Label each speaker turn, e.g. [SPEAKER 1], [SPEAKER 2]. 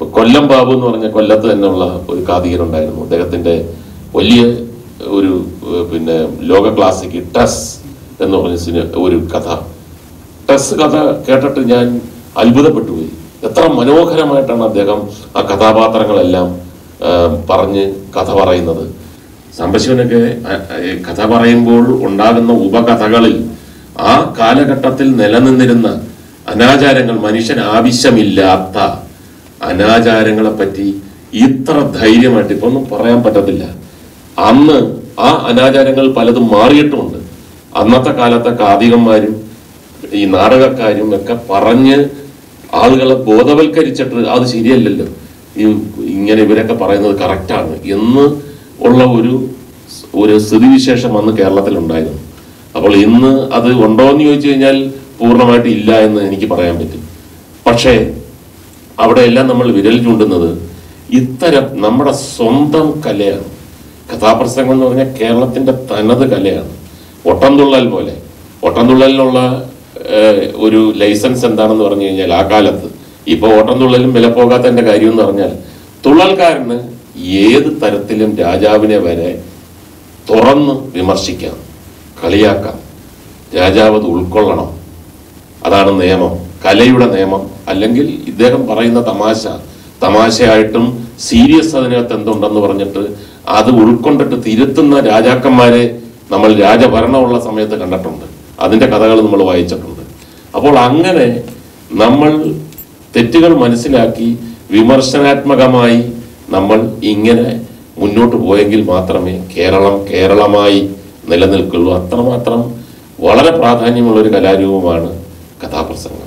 [SPEAKER 1] കൊല്ലം ബാബു എന്ന് പറഞ്ഞ കൊല്ലത്ത് തന്നെയുള്ള ഒരു കാതികനുണ്ടായിരുന്നു അദ്ദേഹത്തിന്റെ വലിയ ഒരു ഏഹ്, പിന്നെ ലോക ക്ലാസിക് ടസ് എന്ന് പറഞ്ഞ സിനി ഒരു കഥ ടെസ് കഥ കേട്ടിട്ട് ഞാൻ അത്ഭുതപ്പെട്ടു പോയി എത്ര മനോഹരമായിട്ടാണ് അദ്ദേഹം ആ കഥാപാത്രങ്ങളെല്ലാം ആ, പറഞ്ഞ് കഥ പറയുന്നത് സാംബശിവനൊക്കെ ആ, ആ, ഈ കഥ പറയുമ്പോൾ ഉണ്ടാകുന്ന ഉപകഥകളിൽ ആ കാലഘട്ടത്തിൽ നിലനിന്നിരുന്ന അനാചാരങ്ങൾ മനുഷ്യന് ആവശ്യമില്ലാത്ത അനാചാരങ്ങളെ പറ്റി ഇത്ര ധൈര്യമായിട്ട് ഇപ്പൊ ഒന്നും പറയാൻ പറ്റത്തില്ല അന്ന് ആ അനാചാരങ്ങൾ പലതും മാറിയിട്ടുമുണ്ട് അന്നത്തെ കാലത്തെ കാതികന്മാരും ഈ നാടകക്കാരും ഒക്കെ പറഞ്ഞ് ആളുകളെ ബോധവൽക്കരിച്ചിട്ട് അത് ശരിയല്ലല്ലോ ഈ ഇങ്ങനെ ഇവരൊക്കെ പറയുന്നത് കറക്റ്റാണ് എന്ന് ഉള്ള ഒരു ഒരു സ്ഥിതിവിശേഷം അന്ന് കേരളത്തിൽ ഉണ്ടായിരുന്നു അപ്പോൾ ഇന്ന് അത് ഉണ്ടോ എന്ന് ചോദിച്ചു കഴിഞ്ഞാൽ പൂർണ്ണമായിട്ട് ഇല്ല എന്ന് എനിക്ക് പറയാൻ പറ്റും പക്ഷേ അവിടെയെല്ലാം നമ്മൾ വിരൽ ചൂണ്ടുന്നത് ഇത്തരം നമ്മുടെ സ്വന്തം കലയാണ് കഥാപ്രസംഗം എന്ന് പറഞ്ഞാൽ കേരളത്തിന്റെ തനത് കലയാണ് ഒട്ടംതുള്ളൽ പോലെ ഒട്ടംതുള്ളലിനുള്ള ഏഹ്, ഒരു ലൈസൻസ് എന്താണെന്ന് പറഞ്ഞു കഴിഞ്ഞാൽ ആ കാലത്ത് ഇപ്പൊ ഓട്ടംതുള്ളലും വില പോകാത്തതിന്റെ കാര്യം എന്ന് പറഞ്ഞാൽ തുള്ളൽക്കാരന് ഏത് തരത്തിലും രാജാവിനെ വരെ തുറന്ന് വിമർശിക്കാം കളിയാക്കാം രാജാവ് അത് ഉൾക്കൊള്ളണം അതാണ് നിയമം കലയുടെ നിയമം അല്ലെങ്കിൽ ഇദ്ദേഹം പറയുന്ന തമാശ തമാശയായിട്ടും സീരിയസ് അതിനകത്ത് എന്തുണ്ടെന്ന് പറഞ്ഞിട്ട് അത് ഉൾക്കൊണ്ടിട്ട് തിരുത്തുന്ന രാജാക്കന്മാരെ നമ്മൾ രാജഭരണമുള്ള സമയത്ത് കണ്ടിട്ടുണ്ട് അതിന്റെ കഥകൾ നമ്മൾ വായിച്ചിട്ടുണ്ട് അപ്പോൾ അങ്ങനെ നമ്മൾ തെറ്റുകൾ മനസ്സിലാക്കി വിമർശനാത്മകമായി നമ്മൾ ഇങ്ങനെ മുന്നോട്ട് പോയെങ്കിൽ മാത്രമേ കേരളം കേരളമായി നിലനിൽക്കുള്ളൂ അത്രമാത്രം വളരെ പ്രാധാന്യമുള്ള ഒരു കലാരൂപമാണ് കഥാപ്രസംഗം